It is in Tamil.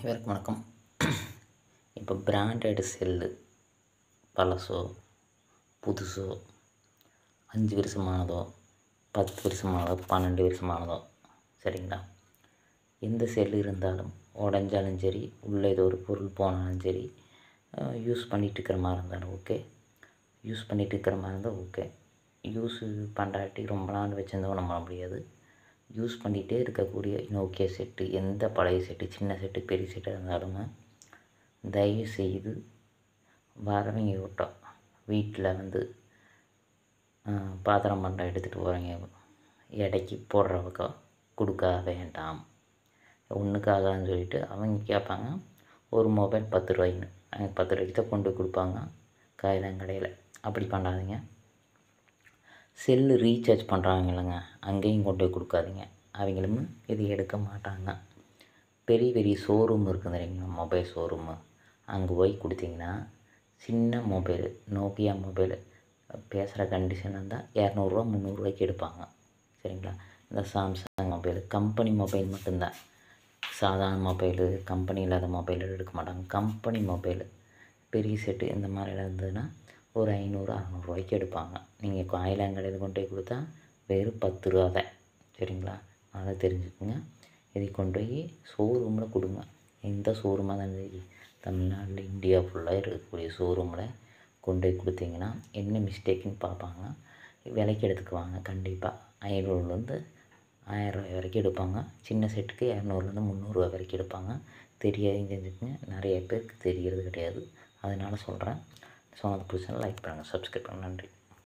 அனைவருக்கும் வணக்கம் இப்போ பிராண்டட் செல்லு பழசோ புதுசோ அஞ்சு வருஷமானதோ பத்து வருஷமானதோ பன்னெண்டு வருஷமானதோ சரிங்களா எந்த செல்லு இருந்தாலும் உடஞ்சாலும் சரி உள்ளே ஏதோ ஒரு பொருள் போனாலும் சரி யூஸ் பண்ணிகிட்டு இருக்கிற மாதிரி இருந்தாலும் ஓகே யூஸ் பண்ணிகிட்டு இருக்கிற மாதிரி இருந்தால் ஓகே யூஸு பண்ணுறாட்டி ரொம்ப நாள் வச்சுருந்தோம் நம்ப முடியாது யூஸ் பண்ணிகிட்டே இருக்கக்கூடிய நோக்கியா செட்டு எந்த பழைய செட்டு சின்ன செட்டு பெரிய செட்டாக இருந்தாலுமே தயவு செய்து வரவங்க விட்டோம் வீட்டில் வந்து பாத்திரம் பண்டம் எடுத்துகிட்டு போகிறீங்க எடைக்கு போடுற பக்கம் கொடுக்க வேண்டாம் ஒன்றுக்காகன்னு சொல்லிட்டு அவங்க கேட்பாங்க ஒரு மொபைல் பத்து ரூபாய்ன்னு அவங்க பத்து ரூபாய்க்கு தான் கொண்டு போய் கொடுப்பாங்க காயிலாங்கடையில் அப்படி பண்ணாதீங்க செல்லு ரீசார்ஜ் பண்ணுறாங்க இல்லைங்க அங்கேயும் கொண்டு போய் கொடுக்காதீங்க அவங்களும் இது எடுக்க மாட்டாங்க பெரிய பெரிய ஷோரூம் இருக்குது தெரியுங்களா மொபைல் ஷோரூமு அங்கே போய் கொடுத்தீங்கன்னா சின்ன மொபைலு நோக்கியா மொபைலு பேசுகிற கண்டிஷன் இருந்தால் இரநூறுவா முந்நூறுரூவாய்க்கு எடுப்பாங்க சரிங்களா இந்த சாம்சங் மொபைலு கம்பெனி மொபைல் மட்டும்தான் சாதாரண மொபைலு கம்பெனி இல்லாத மொபைல் எடுக்க மாட்டாங்க கம்பெனி மொபைலு பெரிய செட்டு இந்த மாதிரிலாம் இருந்ததுன்னா ஒரு ஐநூறு அறநூறுவாய்க்கு எடுப்பாங்க நீங்கள் காயிலாங்கடையில் கொண்டு போய் கொடுத்தா வெறும் பத்து ரூபா தான் சரிங்களா அதை தெரிஞ்சுக்குங்க இதை கொண்டு போய் ஷோரூமில் கொடுங்க எந்த ஷோரூமாக இருந்தாலும் சரி தமிழ்நாட்டில் இந்தியா ஃபுல்லாக இருக்கக்கூடிய ஷோரூமில் கொண்டு போய் கொடுத்தீங்கன்னா என்ன மிஸ்டேக்குன்னு பார்ப்பாங்க விலைக்கு எடுத்துக்குவாங்க கண்டிப்பாக ஐநூறுலேருந்து ஆயிரரூவா வரைக்கும் எடுப்பாங்க சின்ன செட்டுக்கு இரநூறுலேருந்து முந்நூறுரூவா வரைக்கும் எடுப்பாங்க தெரியாதையும் தெரிஞ்சுக்குங்க நிறைய பேருக்கு தெரியறது கிடையாது அதனால் சொல்கிறேன் சொன்னது பிடிச்சா லைக் பண்ணுங்கள் சப்ஸ்கிரைப் பண்ணுங்கள் நன்றி